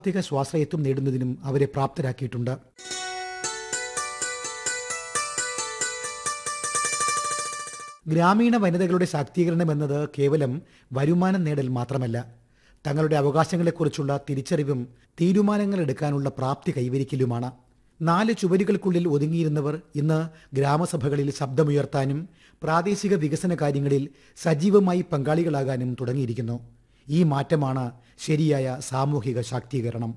സാമ്പത്തിക സ്വാശ്രയത്വം നേടുന്നതിനും അവരെ പ്രാപ്തരാക്കിയിട്ടുണ്ട് ഗ്രാമീണ വനിതകളുടെ ശാക്തീകരണം എന്നത് കേവലം വരുമാനം നേടൽ മാത്രമല്ല തങ്ങളുടെ അവകാശങ്ങളെക്കുറിച്ചുള്ള തിരിച്ചറിവും തീരുമാനങ്ങൾ എടുക്കാനുള്ള പ്രാപ്തി കൈവരിക്കലുമാണ് നാല് ചുവരുകൾക്കുള്ളിൽ ഒതുങ്ങിയിരുന്നവർ ഇന്ന് ഗ്രാമസഭകളിൽ ശബ്ദമുയർത്താനും പ്രാദേശിക വികസന കാര്യങ്ങളിൽ സജീവമായി പങ്കാളികളാകാനും തുടങ്ങിയിരിക്കുന്നു ഈ മാറ്റമാണ് ശരിയായ സാമൂഹിക ശാക്തീകരണം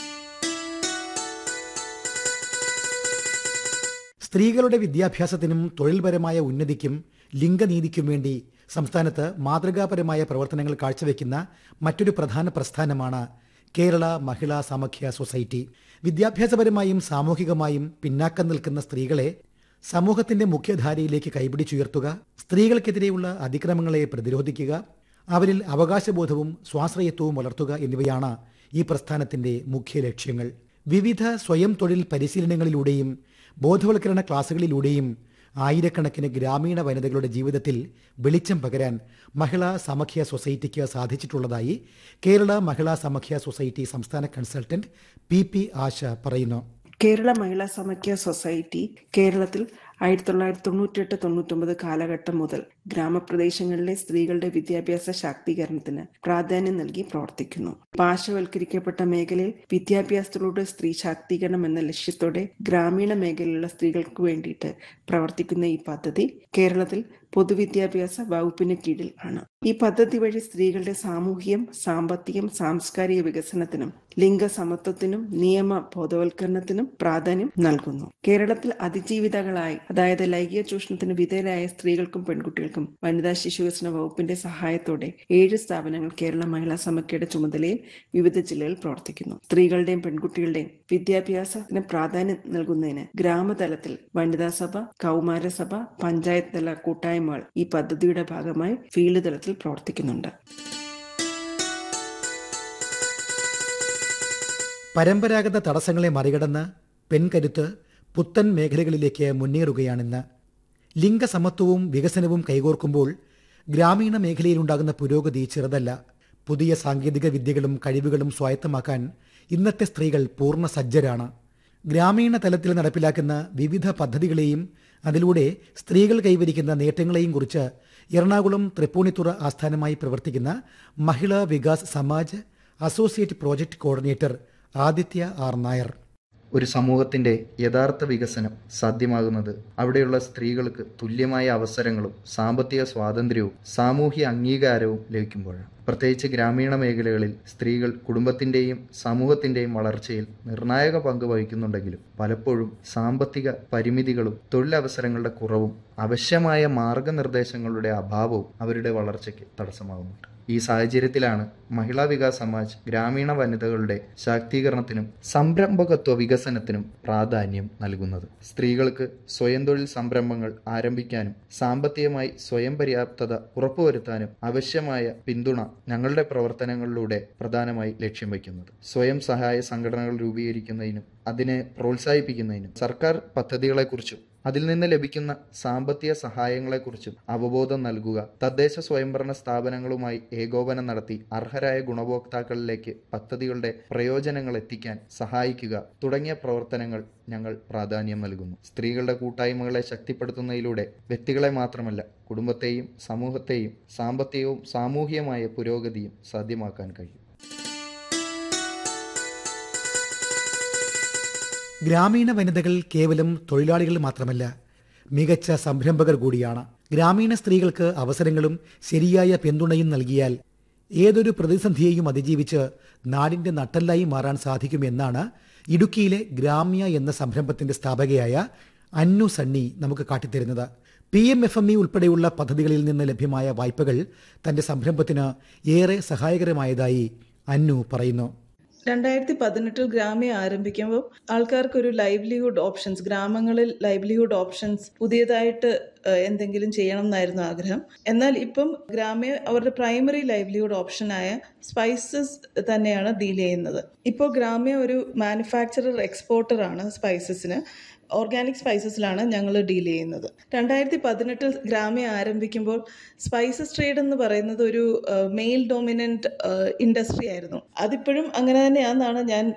സ്ത്രീകളുടെ വിദ്യാഭ്യാസത്തിനും തൊഴിൽപരമായ ഉന്നതിക്കും ലിംഗനീതിക്കും വേണ്ടി സംസ്ഥാനത്ത് മാതൃകാപരമായ പ്രവർത്തനങ്ങൾ കാഴ്ചവെക്കുന്ന മറ്റൊരു പ്രധാന പ്രസ്ഥാനമാണ് കേരള മഹിളാ സമഖ്യ സൊസൈറ്റി വിദ്യാഭ്യാസപരമായും സാമൂഹികമായും പിന്നാക്കം നിൽക്കുന്ന സ്ത്രീകളെ സമൂഹത്തിന്റെ മുഖ്യധാരയിലേക്ക് കൈപിടിച്ചുയർത്തുക സ്ത്രീകൾക്കെതിരെയുള്ള അതിക്രമങ്ങളെ പ്രതിരോധിക്കുക അവരിൽ അവകാശബോധവും സ്വാശ്രയത്വവും വളർത്തുക എന്നിവയാണ് ഈ പ്രസ്ഥാനത്തിന്റെ മുഖ്യ ലക്ഷ്യങ്ങൾ വിവിധ സ്വയം തൊഴിൽ പരിശീലനങ്ങളിലൂടെയും ബോധവൽക്കരണ ക്ലാസുകളിലൂടെയും ആയിരക്കണക്കിന് ഗ്രാമീണ വനിതകളുടെ ജീവിതത്തിൽ വെളിച്ചം പകരാൻ മഹിളാ സമഖ്യ സൊസൈറ്റിക്ക് സാധിച്ചിട്ടുള്ളതായി കേരള മഹിളാ സമഖ്യ സൊസൈറ്റി സംസ്ഥാന കൺസൾട്ടന്റ് പി പി ആശ പറയുന്നു കേരള മഹിളാ സമഖ്യ സൊസൈറ്റി കേരളത്തിൽ ആയിരത്തി തൊള്ളായിരത്തി തൊണ്ണൂറ്റെട്ട് തൊണ്ണൂറ്റൊമ്പത് കാലഘട്ടം മുതൽ ഗ്രാമപ്രദേശങ്ങളിലെ സ്ത്രീകളുടെ വിദ്യാഭ്യാസ ശാക്തീകരണത്തിന് പ്രാധാന്യം നൽകി പ്രവർത്തിക്കുന്നു പാർശ്വവൽക്കരിക്കപ്പെട്ട മേഖലയിൽ വിദ്യാഭ്യാസത്തിലൂടെ സ്ത്രീ ശാക്തീകരണം എന്ന ലക്ഷ്യത്തോടെ ഗ്രാമീണ മേഖലയിലുള്ള സ്ത്രീകൾക്ക് വേണ്ടിയിട്ട് പ്രവർത്തിക്കുന്ന ഈ പദ്ധതി കേരളത്തിൽ പൊതുവിദ്യാഭ്യാസ വകുപ്പിന് കീഴിൽ ആണ് ഈ പദ്ധതി വഴി സ്ത്രീകളുടെ സാമൂഹികം സാമ്പത്തികം സാംസ്കാരിക വികസനത്തിനും ലിംഗസമത്വത്തിനും നിയമ ബോധവൽക്കരണത്തിനും പ്രാധാന്യം നൽകുന്നു കേരളത്തിൽ അതിജീവിതകളായി അതായത് ലൈംഗിക ചൂഷണത്തിന് വിധേയരായ സ്ത്രീകൾക്കും പെൺകുട്ടികൾക്കും വനിതാ ശിശുവികസന വകുപ്പിന്റെ സഹായത്തോടെ ഏഴ് സ്ഥാപനങ്ങൾ കേരള മഹിളാ സമഖ്യയുടെ ചുമതലയിൽ വിവിധ ജില്ലകളിൽ പ്രവർത്തിക്കുന്നു സ്ത്രീകളുടെയും പെൺകുട്ടികളുടെയും വിദ്യാഭ്യാസത്തിന് പ്രാധാന്യം നൽകുന്നതിന് ഗ്രാമതലത്തിൽ വനിതാ സഭ കൗമാരസഭ പഞ്ചായത്ത് തല കൂട്ടായ്മകൾ ഈ പദ്ധതിയുടെ ഭാഗമായി ഫീൽഡ് തലത്തിൽ പ്രവർത്തിക്കുന്നുണ്ട് പരമ്പരാഗത തടസ്സങ്ങളെ മറികടന്ന് പെൺകരുത്ത് പുത്തൻ മേഖലകളിലേക്ക് മുന്നേറുകയാണിന്ന് ലിംഗസമത്വവും വികസനവും കൈകോർക്കുമ്പോൾ ഗ്രാമീണ മേഖലയിലുണ്ടാകുന്ന പുരോഗതി ചെറുതല്ല പുതിയ സാങ്കേതിക വിദ്യകളും കഴിവുകളും സ്വായത്തമാക്കാൻ ഇന്നത്തെ സ്ത്രീകൾ പൂർണ്ണ സജ്ജരാണ് ഗ്രാമീണ തലത്തിൽ നടപ്പിലാക്കുന്ന വിവിധ പദ്ധതികളെയും അതിലൂടെ സ്ത്രീകൾ കൈവരിക്കുന്ന നേട്ടങ്ങളെയും കുറിച്ച് എറണാകുളം തൃപ്പൂണിത്തുറ ആസ്ഥാനമായി പ്രവർത്തിക്കുന്ന Mahila Vikas Samaj associate project coordinator Aditya R Nair ഒരു സമൂഹത്തിന്റെ യഥാർത്ഥ വികസനം സാധ്യമാകുന്നത് അവിടെയുള്ള സ്ത്രീകൾക്ക് തുല്യമായ അവസരങ്ങളും സാമ്പത്തിക സ്വാതന്ത്ര്യവും സാമൂഹ്യ അംഗീകാരവും ലഭിക്കുമ്പോഴാണ് പ്രത്യേകിച്ച് ഗ്രാമീണ മേഖലകളിൽ സ്ത്രീകൾ കുടുംബത്തിന്റെയും സമൂഹത്തിന്റെയും വളർച്ചയിൽ നിർണായക പങ്ക് വഹിക്കുന്നുണ്ടെങ്കിലും പലപ്പോഴും സാമ്പത്തിക പരിമിതികളും തൊഴിലവസരങ്ങളുടെ കുറവും ആവശ്യമായ മാർഗനിർദ്ദേശങ്ങളുടെ അഭാവവും അവരുടെ വളർച്ചയ്ക്ക് തടസ്സമാകുന്നുണ്ട് ഈ സാഹചര്യത്തിലാണ് മഹിളാ വികാസ് സമാജ് ഗ്രാമീണ വനിതകളുടെ ശാക്തീകരണത്തിനും സംരംഭകത്വ വികസനത്തിനും പ്രാധാന്യം നൽകുന്നത് സ്ത്രീകൾക്ക് സ്വയം തൊഴിൽ സംരംഭങ്ങൾ ആരംഭിക്കാനും സാമ്പത്തികമായി സ്വയം പര്യാപ്തത ഉറപ്പുവരുത്താനും ആവശ്യമായ പിന്തുണ ഞങ്ങളുടെ പ്രവർത്തനങ്ങളിലൂടെ പ്രധാനമായി ലക്ഷ്യം വയ്ക്കുന്നത് സ്വയം സഹായ സംഘടനകൾ രൂപീകരിക്കുന്നതിനും അതിനെ പ്രോത്സാഹിപ്പിക്കുന്നതിനും സർക്കാർ പദ്ധതികളെക്കുറിച്ചും അതിൽ നിന്ന് ലഭിക്കുന്ന സാമ്പത്തിക സഹായങ്ങളെക്കുറിച്ചും അവബോധം നൽകുക തദ്ദേശ സ്വയംഭരണ സ്ഥാപനങ്ങളുമായി ഏകോപനം നടത്തി അർഹരായ ഗുണഭോക്താക്കളിലേക്ക് പദ്ധതികളുടെ പ്രയോജനങ്ങൾ എത്തിക്കാൻ സഹായിക്കുക തുടങ്ങിയ പ്രവർത്തനങ്ങൾ ഞങ്ങൾ പ്രാധാന്യം നൽകുന്നു സ്ത്രീകളുടെ കൂട്ടായ്മകളെ ശക്തിപ്പെടുത്തുന്നതിലൂടെ വ്യക്തികളെ മാത്രമല്ല കുടുംബത്തെയും സമൂഹത്തെയും സാമ്പത്തികവും സാമൂഹികമായ പുരോഗതിയും സാധ്യമാക്കാൻ കഴിയും ഗ്രാമീണ വനിതകൾ കേവലം തൊഴിലാളികൾ മാത്രമല്ല മികച്ച സംരംഭകർ കൂടിയാണ് ഗ്രാമീണ സ്ത്രീകൾക്ക് അവസരങ്ങളും ശരിയായ പിന്തുണയും നൽകിയാൽ ഏതൊരു പ്രതിസന്ധിയെയും അതിജീവിച്ച് നാടിന്റെ നട്ടല്ലായി മാറാൻ സാധിക്കുമെന്നാണ് ഇടുക്കിയിലെ ഗ്രാമ്യ എന്ന സംരംഭത്തിന്റെ സ്ഥാപകയായ അന്നു സണ്ണി നമുക്ക് കാട്ടിത്തരുന്നത് P M F M E ഉൾപ്പെടെയുള്ള പദ്ധതികളിൽ നിന്ന് ലഭ്യമായ വായ്പകൾ തന്റെ സംരംഭത്തിന് ഏറെ സഹായകരമായതായി അന്നു പറയുന്നു രണ്ടായിരത്തി പതിനെട്ടിൽ ഗ്രാമ്യ ആരംഭിക്കുമ്പോൾ ആൾക്കാർക്ക് ഒരു ലൈവ്ലിഹുഡ് ഓപ്ഷൻസ് ഗ്രാമങ്ങളിൽ ലൈവ്ലിഹുഡ് ഓപ്ഷൻസ് പുതിയതായിട്ട് ഏഹ്, എന്തെങ്കിലും ചെയ്യണം എന്നായിരുന്നു ആഗ്രഹം എന്നാൽ ഇപ്പം ഗ്രാമ്യ അവരുടെ പ്രൈമറി ലൈവ്ലിഹുഡ് ഓപ്ഷനായ സ്പൈസസ് തന്നെയാണ് ഡീൽ ചെയ്യുന്നത് ഇപ്പോൾ ഗ്രാമ്യ ഒരു മാനുഫാക്ചറർ എക്സ്പോർട്ടർ ആണ് സ്പൈസസിന് ഓർഗാനിക് സ്പൈസസിലാണ് ഞങ്ങൾ ഡീൽ ചെയ്യുന്നത് രണ്ടായിരത്തി പതിനെട്ടിൽ ഗ്രാമ്യ ആരംഭിക്കുമ്പോൾ സ്പൈസസ് ട്രേഡ് എന്ന് പറയുന്നത് ഒരു മെയിൽ ഡോമിനൻറ്റ് ഇൻഡസ്ട്രി ആയിരുന്നു അതിപ്പോഴും അങ്ങനെ തന്നെയാണെന്നാണ് ഞാൻ